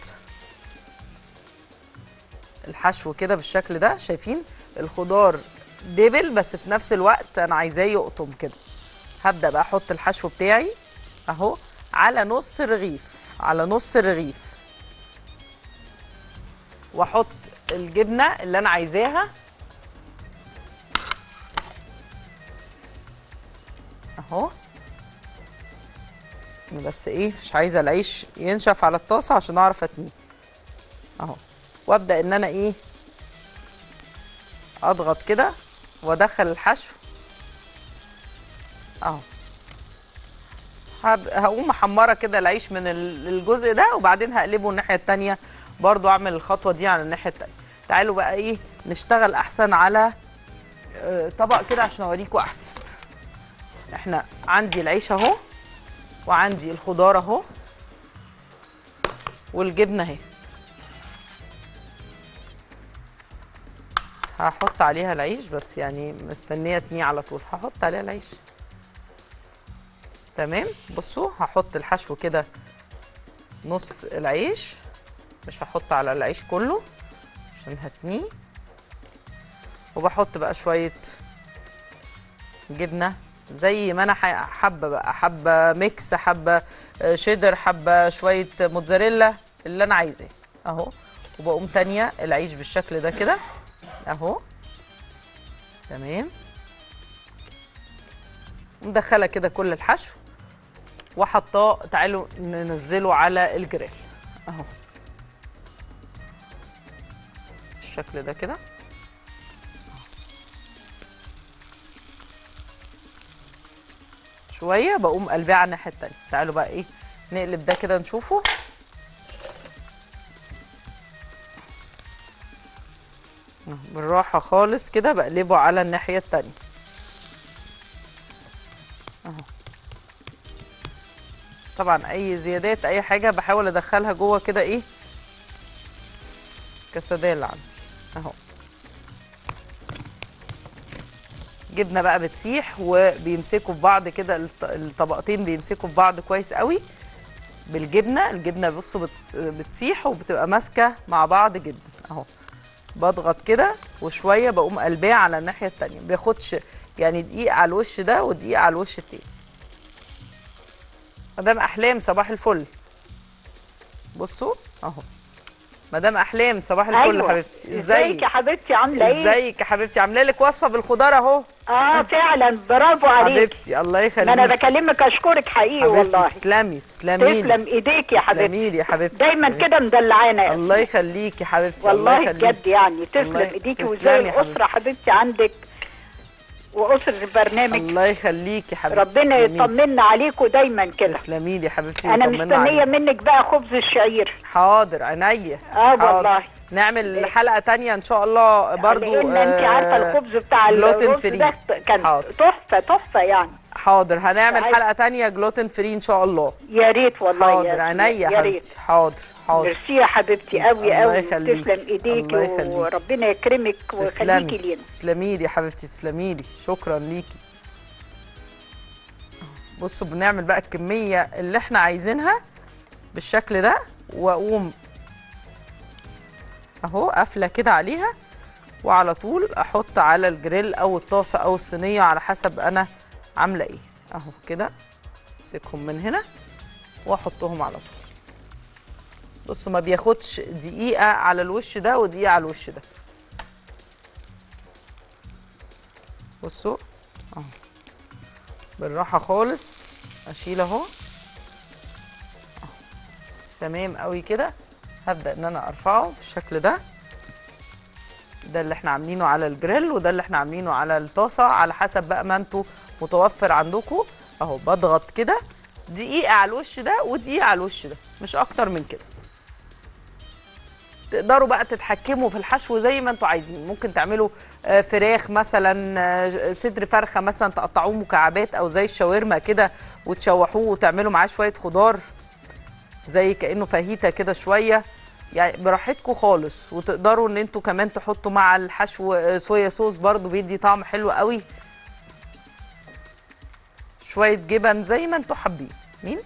الحشو كده بالشكل ده شايفين الخضار دبل بس في نفس الوقت انا عايزاه يقطم كده هبدا بقى احط الحشو بتاعي اهو على نص الرغيف على نص الرغيف واحط الجبنه اللي انا عايزاها اهو أنا بس ايه مش عايزه العيش ينشف على الطاسه عشان اعرف اتنيه اهو وابدا ان انا ايه اضغط كده وادخل الحشو اهو هب- هقوم محمره كده العيش من ال- الجزء ده وبعدين هقلبه الناحيه التانيه برضو اعمل الخطوه دي على الناحيه التانيه تعالوا بقى ايه نشتغل احسن على آه، طبق كده عشان اوريكم احسن احنا عندي العيش اهو وعندي الخضار اهو والجبنه اهي هحط عليها العيش بس يعني مستنيه تنيه على طول هحط عليها العيش تمام بصوا هحط الحشو كده نص العيش مش هحط على العيش كله عشان هتنيه وبحط بقى شويه جبنه زي ما انا ح- حابه بقى حابه ميكس حابه آه، شيدر حابه شويه موتزاريلا اللي انا عايزاه اهو وبقوم تانية العيش بالشكل ده كده اهو تمام مدخله كده كل الحشو وحطاه تعالوا ننزله على الجريل اهو بالشكل ده كده شويه بقوم قلبيه على الناحيه التانيه تعالوا بقى ايه نقلب ده كده نشوفه أهو، بالراحه خالص كده بقلبه على الناحيه التانيه اهو طبعا اي زيادات اي حاجه بحاول ادخلها جوه كده ايه كسدال اللي عندي اهو جبنه بقى بتسيح وبيمسكوا في بعض كده الط- الطبقتين بيمسكوا في بعض كويس قوي بالجبنه الجبنه بصوا بت... بتسيح وبتبقى ماسكه مع بعض جدا اهو بضغط كده وشويه بقوم قلباه على الناحيه التانيه بياخدش يعني دقيقه على الوش ده ودقيقه على الوش التاني مدام احلام صباح الفل بصوا اهو مدام احلام صباح الفل
أيوة.
حبيبتي
ازيك يا حبيبتي عامله ايه؟
ازيك يا حبيبتي عامله لك وصفه بالخضار اهو
اه فعلا برافو عليك
حبيبتي الله
ما
يخليك
انا بكلمك اشكرك حقيقي
حبيبتي
والله
تسلمي تسلمي
تسلم ايديك يا حبيبتي
تسلمي لي يا حبيبتي
دايما
تسلمي.
كده مدلعانا يا
الله
أختي.
يخليكي يا حبيبتي الله
والله
يخليكي
بجد يعني تسلم
الله-
ايديكي
تسلمي
وازاي
يا
الاسره
حبيبتي.
حبيبتي عندك واسره البرنامج
الله يخليكي يا حبيبتي
ربنا
تسلمي لي.
يطمنا عليكم دايما كده
تسلمي لي يا حبيبتي
انا
ويطمنا
مستنيه
عليك.
منك بقى خبز الشعير
حاضر عينيا
اه
حاضر.
والله
نعمل حلقه تانية ان شاء الله برضو
لان انت عارفه
آه،
الخبز بتاع
gluten
الرز
free.
ده كان
حاضر.
تحفه تحفه يعني
حاضر هنعمل
عايز-
حلقه تانية جلوتين فري ان شاء الله
يا ريت والله
حاضر
يا
عينيا يا
يا ريت
حبيبتي حاضر حاضر
ميرسي يا حبيبتي قوي
الله
قوي
يخليكي.
تسلم ايديكي
الله يخليكي.
وربنا يكرمك ويخليكي
تسلمي
لينا
تسلمي لي يا حبيبتي تسلمي لي شكرا ليكي بصوا بنعمل بقى الكميه اللي احنا عايزينها بالشكل ده واقوم اهو قافله كده عليها وعلى طول احط على الجريل او الطاسه او الصينيه على حسب انا عامله ايه اهو كده امسكهم من هنا واحطهم على طول بصوا ما بياخدش دقيقه على الوش ده ودقيقه على الوش ده بصوا اهو بالراحه خالص اشيل اهو أهو. تمام قوي كده هبدا ان انا ارفعه بالشكل ده ده اللي احنا عاملينه على الجريل وده اللي احنا عاملينه على الطاسه على حسب بقى ما انتوا متوفر عندكم اهو بضغط كده دقيقه على الوش ده ودقيقه على الوش ده مش اكتر من كده تقدروا بقى تتحكموا في الحشو زي ما انتوا عايزين ممكن تعملوا آه، فراخ مثلا آه، صدر فرخه مثلا تقطعوه مكعبات او زي الشاورما كده وتشوحوه وتعملوا معاه شويه خضار زي كانه فاهيتا كده شويه يعني براحتكم خالص وتقدروا ان انتوا كمان تحطوا مع الحشو آه، صويا صوص برضو بيدي طعم حلو قوي شويه جبن زي ما انتوا حابين مين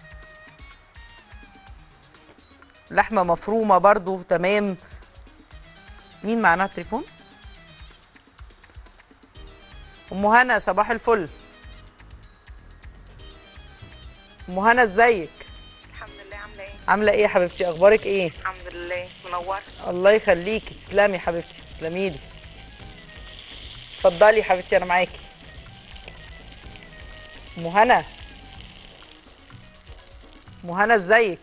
لحمه مفرومه برضو تمام مين معانا على التليفون ام هنا صباح الفل ام هنا ازيك
الحمد لله عامله ايه
عامله ايه يا حبيبتي اخبارك ايه
الحمد لله منوره
الله يخليكي تسلمي يا حبيبتي تسلمي لي اتفضلي يا حبيبتي انا معاكي ام هنا ام هنا ازيك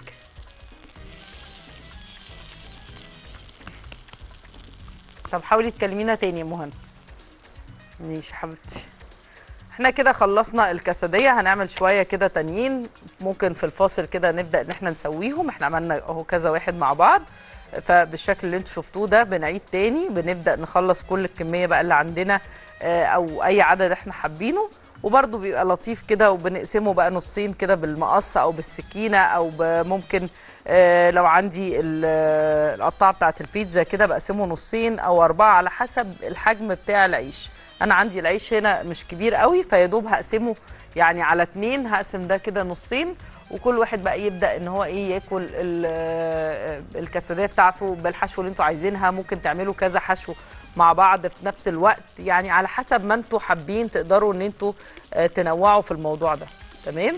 طب حاولي تكلمينا تاني يا ام هنا ماشي يا حبيبتي احنا كده خلصنا الكسديه هنعمل شويه كده تانيين ممكن في الفاصل كده نبدا ان احنا نسويهم احنا عملنا اهو كذا واحد مع بعض فبالشكل اللي انتوا شفتوه ده بنعيد تاني بنبدا نخلص كل الكميه بقى اللي عندنا آه، او اي عدد احنا حابينه وبرده بيبقى لطيف كده وبنقسمه بقى نصين كده بالمقص او بالسكينه او ب- ممكن آه، لو عندي ال- آه، القطاعه بتاعه البيتزا كده بقسمه نصين او اربعه على حسب الحجم بتاع العيش انا عندي العيش هنا مش كبير قوي فيدوب هقسمه يعني على اتنين هقسم ده كده نصين وكل واحد بقى يبدا ان هو ايه ياكل ال- آه، الكسديه بتاعته بالحشو اللي انتوا عايزينها ممكن تعملوا كذا حشو مع بعض في نفس الوقت يعني على حسب ما انتوا حابين تقدروا ان انتوا آه، تنوعوا في الموضوع ده تمام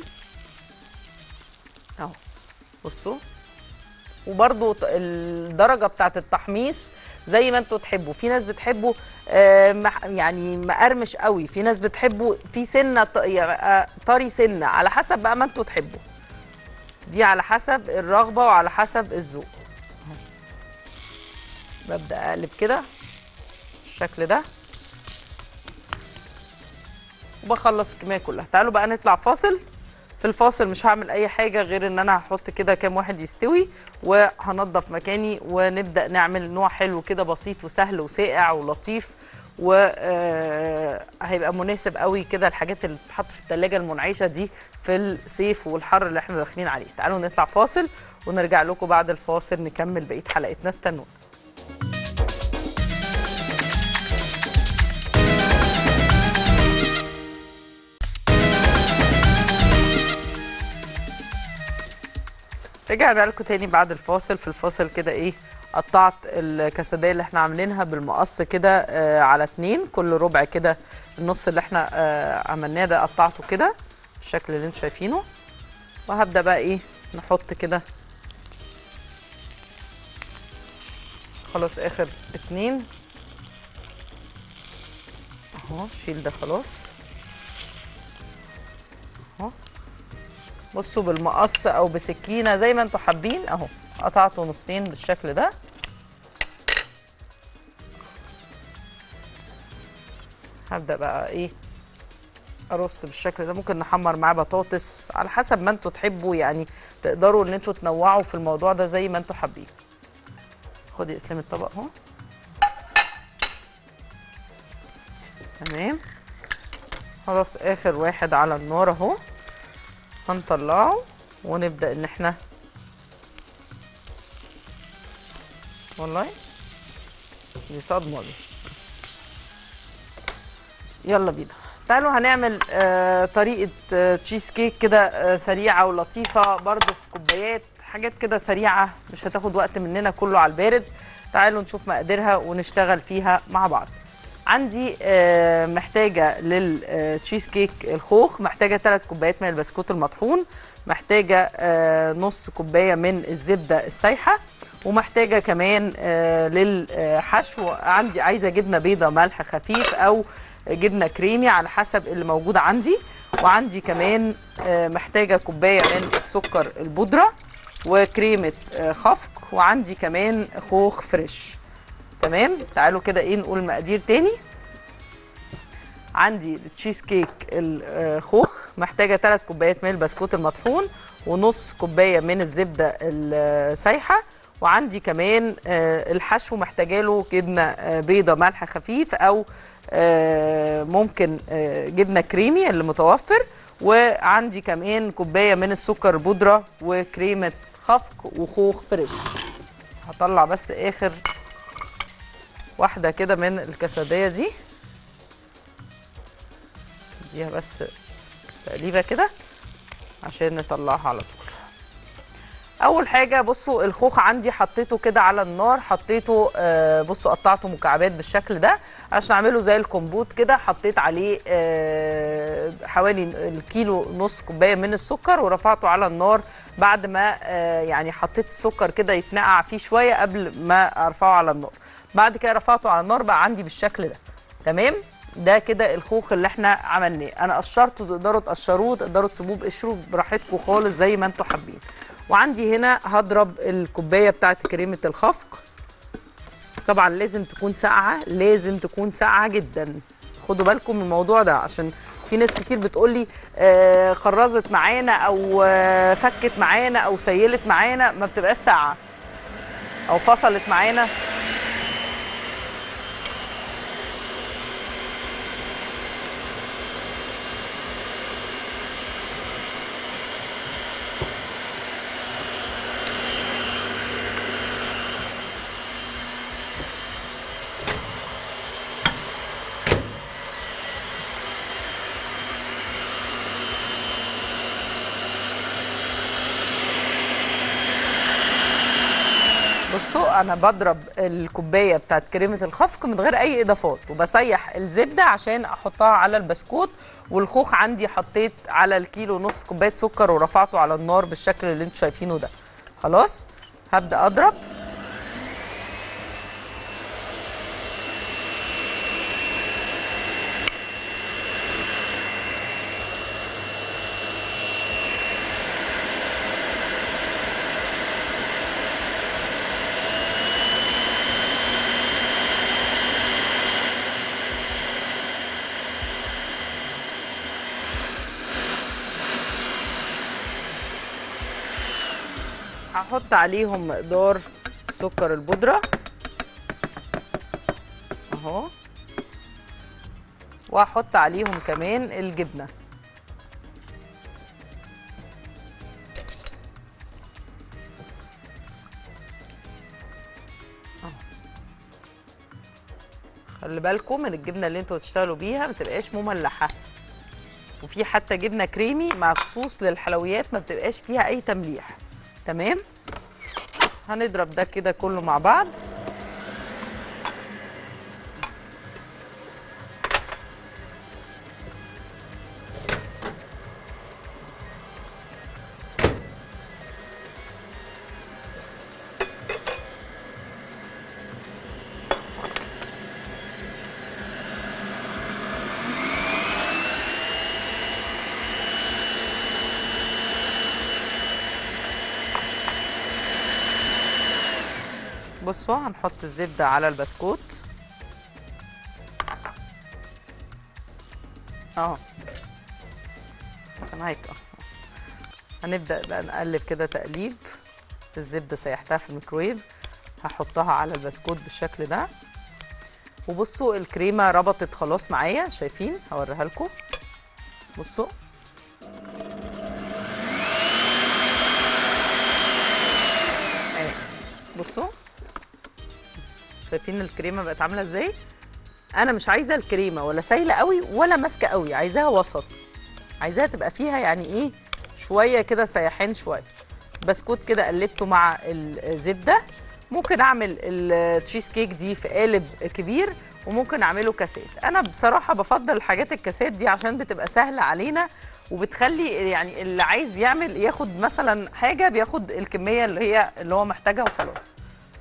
اهو بصوا وبرضو ط- الدرجه بتاعت التحميص زي ما انتوا تحبوا في ناس بتحبوا آه، مح- يعني مقرمش قوي في ناس بتحبوا في سنه ط- يبقى طري سنه على حسب بقى ما انتوا تحبوا دي على حسب الرغبه وعلى حسب الذوق أهو. ببدا اقلب كده بالشكل ده وبخلص الكميه كلها تعالوا بقى نطلع فاصل في الفاصل مش هعمل اي حاجه غير ان انا هحط كده كام واحد يستوي وهنضف مكاني ونبدا نعمل نوع حلو كده بسيط وسهل وساقع ولطيف وهيبقى مناسب قوي كده الحاجات اللي بتتحط في التلاجة المنعشه دي في الصيف والحر اللي احنا داخلين عليه تعالوا نطلع فاصل ونرجع لكم بعد الفاصل نكمل بقيه حلقتنا استنونا رجعنا لكم تاني بعد الفاصل في الفاصل كده ايه قطعت الكسديه اللي احنا عاملينها بالمقص كده آه على اتنين كل ربع كده النص اللي احنا آه عملناه ده قطعته كده بالشكل اللي انتوا شايفينه وهبدا بقى ايه نحط كده خلاص اخر اتنين اهو شيل ده خلاص اهو بصوا بالمقص او بسكينه زي ما انتوا حابين اهو قطعته نصين بالشكل ده هبدا بقى ايه ارص بالشكل ده ممكن نحمر معاه بطاطس على حسب ما انتوا تحبوا يعني تقدروا ان انتوا تنوعوا في الموضوع ده زي ما انتوا حابين خدي اسلام الطبق اهو تمام خلاص اخر واحد على النار اهو هنطلعه ونبدا ان احنا والله دي صدمه دي يلا بينا تعالوا هنعمل آه طريقه آه تشيز كيك كده آه سريعه ولطيفه برضو في كوبايات حاجات كده سريعه مش هتاخد وقت مننا كله على البارد تعالوا نشوف مقاديرها ونشتغل فيها مع بعض عندي آه محتاجه للتشيز كيك الخوخ محتاجه 3 كوبايات من البسكوت المطحون محتاجه آه نص كوبايه من الزبده السايحه ومحتاجه كمان آه للحشو عندي عايزه جبنه بيضه ملح خفيف او جبنه كريمي على حسب اللي موجود عندي وعندي كمان آه محتاجه كوبايه من السكر البودره وكريمه آه خفق وعندي كمان خوخ فريش تمام تعالوا كده ايه نقول مقادير تاني عندي التشيز كيك الخوخ محتاجه 3 كوبايات من البسكوت المطحون ونص كوبايه من الزبده السايحه وعندي كمان آه الحشو محتاجه له جبنه آه بيضه ملح خفيف او آه ممكن جبنه كريمي اللي متوفر وعندي كمان كوبايه من السكر بودره وكريمه خفق وخوخ فريش هطلع بس اخر واحده كده من الكسديه دي اديها بس تقليبه كده عشان نطلعها على طول اول حاجه بصوا الخوخ عندي حطيته كده على النار حطيته آه بصوا قطعته مكعبات بالشكل ده عشان اعمله زي الكمبوت كده حطيت عليه آه حوالي الكيلو نص كوبايه من السكر ورفعته على النار بعد ما آه يعني حطيت السكر كده يتنقع فيه شويه قبل ما ارفعه على النار بعد كده رفعته على النار بقى عندي بالشكل ده تمام ده كده الخوخ اللي احنا عملناه انا قشرته تقدروا تقشروه تقدروا تسيبوه بقشره براحتكم خالص زي ما انتم حابين وعندي هنا هضرب الكوبايه بتاعت كريمه الخفق طبعا لازم تكون ساقعه لازم تكون ساقعه جدا خدوا بالكم من الموضوع ده عشان في ناس كتير بتقول لي آه خرزت معانا او آه فكت معانا او سيلت معانا ما بتبقاش ساقعه او فصلت معانا بصوا انا بضرب الكوبايه بتاعت كريمه الخفق من غير اي اضافات وبسيح الزبده عشان احطها على البسكوت والخوخ عندي حطيت على الكيلو نص كوبايه سكر ورفعته على النار بالشكل اللي انتوا شايفينه ده خلاص هبدا اضرب هحط عليهم مقدار سكر البودرة اهو وهحط عليهم كمان الجبنة أهو. خلي بالكم من الجبنة اللي انتوا تشتغلوا بيها ما تبقاش مملحة وفي حتى جبنة كريمي مخصوص للحلويات ما بتبقاش فيها اي تمليح تمام هنضرب ده كده كله مع بعض بصوا هنحط الزبدة على البسكوت اه معاك اه هنبدأ بقى نقلب كده تقليب الزبدة سيحتها في الميكرويف هحطها على البسكوت بالشكل ده وبصوا الكريمه ربطت خلاص معايا شايفين هوريها لكم بصوا اهي بصوا شايفين الكريمه بقت عامله ازاي انا مش عايزه الكريمه ولا سايله قوي ولا ماسكه قوي عايزاها وسط عايزاها تبقى فيها يعني ايه شويه كده سيحان شويه بسكوت كده قلبته مع الزبده ممكن اعمل التشيز كيك دي في قالب كبير وممكن اعمله كاسات انا بصراحه بفضل الحاجات الكاسات دي عشان بتبقى سهله علينا وبتخلي يعني اللي عايز يعمل ياخد مثلا حاجه بياخد الكميه اللي هي اللي هو محتاجها وخلاص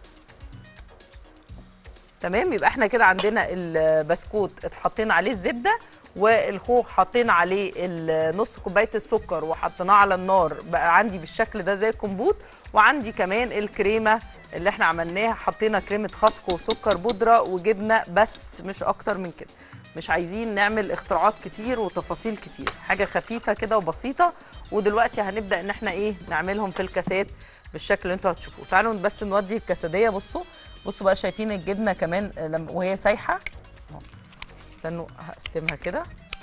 تمام يبقى احنا كده عندنا البسكوت اتحطينا عليه الزبده والخوخ حطينا عليه ال- نص كوبايه السكر وحطيناه على النار بقى عندي بالشكل ده زي الكمبوت وعندي كمان الكريمه اللي احنا عملناها حطينا كريمه خفق وسكر بودره وجبنه بس مش اكتر من كده مش عايزين نعمل اختراعات كتير وتفاصيل كتير حاجه خفيفه كده وبسيطه ودلوقتي هنبدا ان احنا ايه نعملهم في الكاسات بالشكل اللي انتوا هتشوفوه تعالوا بس نودي الكاسديه بصوا بصوا بقى شايفين الجبنه كمان لما وهي سايحه اهو. استنوا هقسمها كده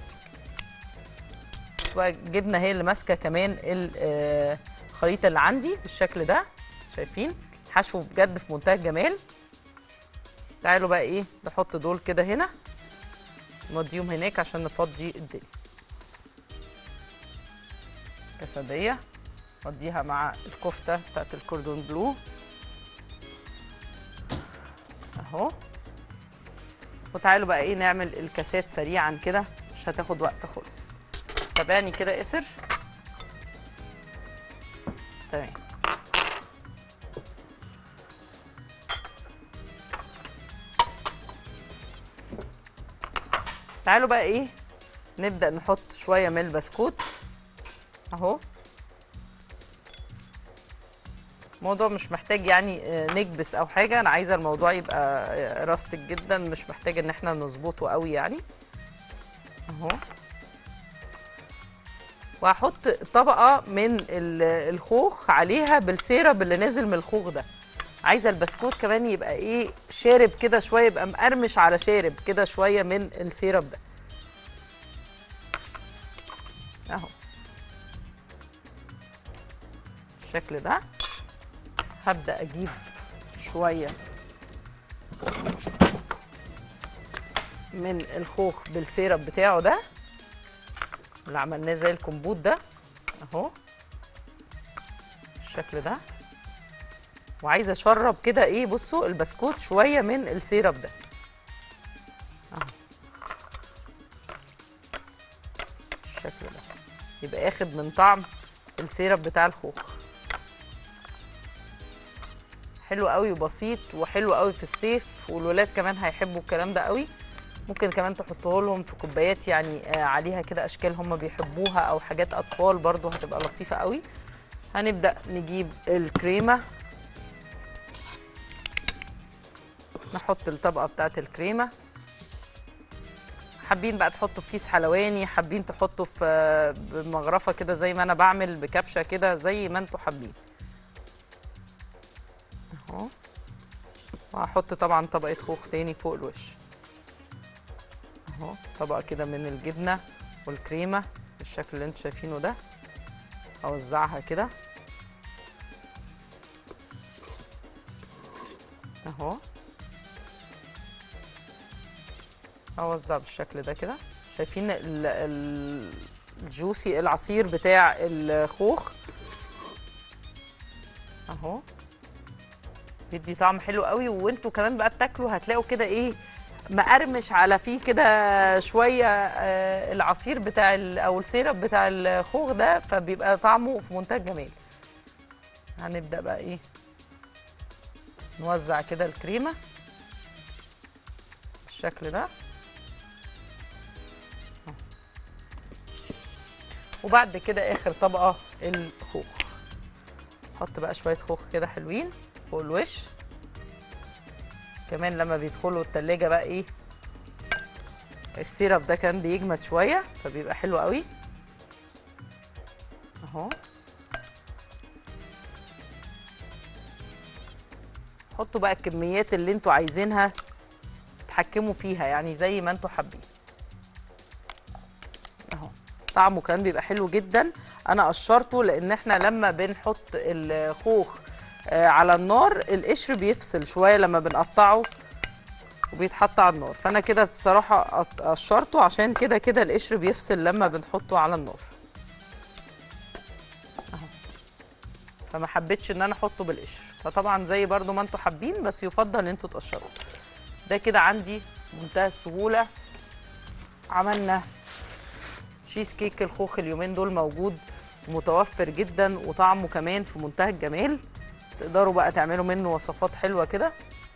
بصوا بقى الجبنه هي اللي ماسكه كمان ال- آه، الخليط اللي عندي بالشكل ده شايفين حشو بجد في منتهى الجمال تعالوا بقى ايه نحط دول كده هنا نوديهم هناك عشان نفضي الدنيا كسدية نوديها مع الكفتة بتاعت الكوردون بلو اهو وتعالوا بقى ايه نعمل الكاسات سريعا كده مش هتاخد وقت خالص تابعني كده اسر تمام تعالوا بقى ايه نبدأ نحط شوية من البسكوت اهو الموضوع مش محتاج يعني آه، نكبس او حاجة انا عايزة الموضوع يبقى آه، راستك جدا مش محتاج ان احنا نظبطه قوي يعني اهو وهحط طبقة من ال- الخوخ عليها بالسيرب اللي نازل من الخوخ ده عايزه البسكوت كمان يبقى ايه شارب كده شويه يبقى مقرمش على شارب كده شويه من السيرب ده اهو بالشكل ده هبدا اجيب شويه من الخوخ بالسيرب بتاعه ده اللي عملناه زي الكمبوت ده اهو بالشكل ده وعايزه اشرب كده ايه بصوا البسكوت شويه من السيرب ده اهو بالشكل ده يبقى اخد من طعم السيرب بتاع الخوخ حلو قوي وبسيط وحلو قوي في الصيف والولاد كمان هيحبوا الكلام ده قوي ممكن كمان تحطوه لهم في كوبايات يعني آه، عليها كده اشكال هم بيحبوها او حاجات اطفال برضو هتبقى لطيفه قوي هنبدا نجيب الكريمه نحط الطبقه بتاعه الكريمه حابين بقى تحطوا في كيس حلواني حابين تحطوا في آه، بمغرفه كده زي ما انا بعمل بكبشه كده زي ما انتوا حابين اهو وهحط طبعا طبقه خوخ تاني فوق الوش اهو طبقه كده من الجبنه والكريمه بالشكل اللي انتوا شايفينه ده اوزعها كده اهو اوزع بالشكل ده كده شايفين ال- ال- الجوسي العصير بتاع الخوخ اهو بيدي طعم حلو قوي وانتوا كمان بقى بتاكلوا هتلاقوا كده ايه مقرمش على فيه كده شويه آه، العصير بتاع ال- او السيرب بتاع الخوخ ده فبيبقى طعمه في منتهى الجمال هنبدا بقى ايه نوزع كده الكريمه بالشكل ده أهو. وبعد كده اخر طبقه الخوخ حط بقى شويه خوخ كده حلوين فوق الوش كمان لما بيدخلوا التلاجة بقى ايه السيرب ده كان بيجمد شويه فبيبقى حلو قوي اهو حطوا بقى الكميات اللي انتوا عايزينها تحكموا فيها يعني زي ما انتوا حابين اهو طعمه كمان بيبقى حلو جدا انا قشرته لان احنا لما بنحط الخوخ آه، على النار القشر بيفصل شويه لما بنقطعه وبيتحط على النار فانا كده بصراحه قط- قشرته عشان كده كده القشر بيفصل لما بنحطه على النار اهو فما حبيتش ان انا احطه بالقشر فطبعا زي برضو ما انتوا حابين بس يفضل ان انتوا تقشروه ده كده عندي بمنتهى السهوله عملنا تشيز كيك الخوخ اليومين دول موجود متوفر جدا وطعمه كمان في منتهى الجمال تقدروا بقى تعملوا منه وصفات حلوه كده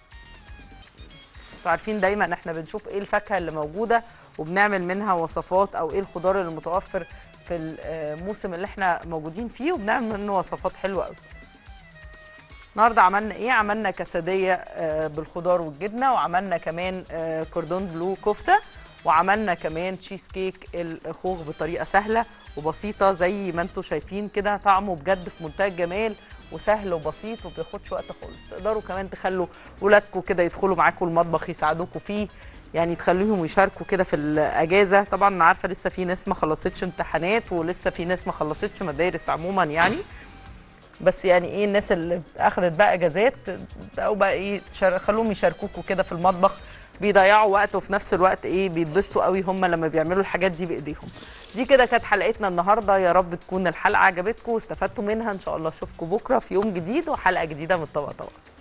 انتوا عارفين دايما احنا بنشوف ايه الفاكهه اللي موجوده وبنعمل منها وصفات او ايه الخضار اللي متوفر في الموسم اللي احنا موجودين فيه وبنعمل منه وصفات حلوه قوي النهارده عملنا ايه عملنا كسديه آه، بالخضار والجبنه وعملنا كمان آه، كوردون بلو كفته وعملنا كمان تشيز كيك الخوخ بطريقه سهله وبسيطه زي ما انتم شايفين كده طعمه بجد في منتهى الجمال وسهل وبسيط وبياخدش وقت خالص تقدروا كمان تخلوا ولادكم كده يدخلوا معاكم المطبخ يساعدوكم فيه يعني تخليهم يشاركوا كده في الاجازه طبعا انا عارفه لسه في ناس ما خلصتش امتحانات ولسه في ناس ما خلصتش مدارس عموما يعني بس يعني ايه الناس اللي اخذت بقى اجازات او بقى ايه شار- خلوهم يشاركوكوا كده في المطبخ بيضيعوا وقت وفي نفس الوقت ايه بيتبسطوا قوي هم لما بيعملوا الحاجات دي بايديهم دي كده كانت حلقتنا النهارده يا رب تكون الحلقه عجبتكم واستفدتوا منها ان شاء الله اشوفكم بكره في يوم جديد وحلقه جديده من طبق طبق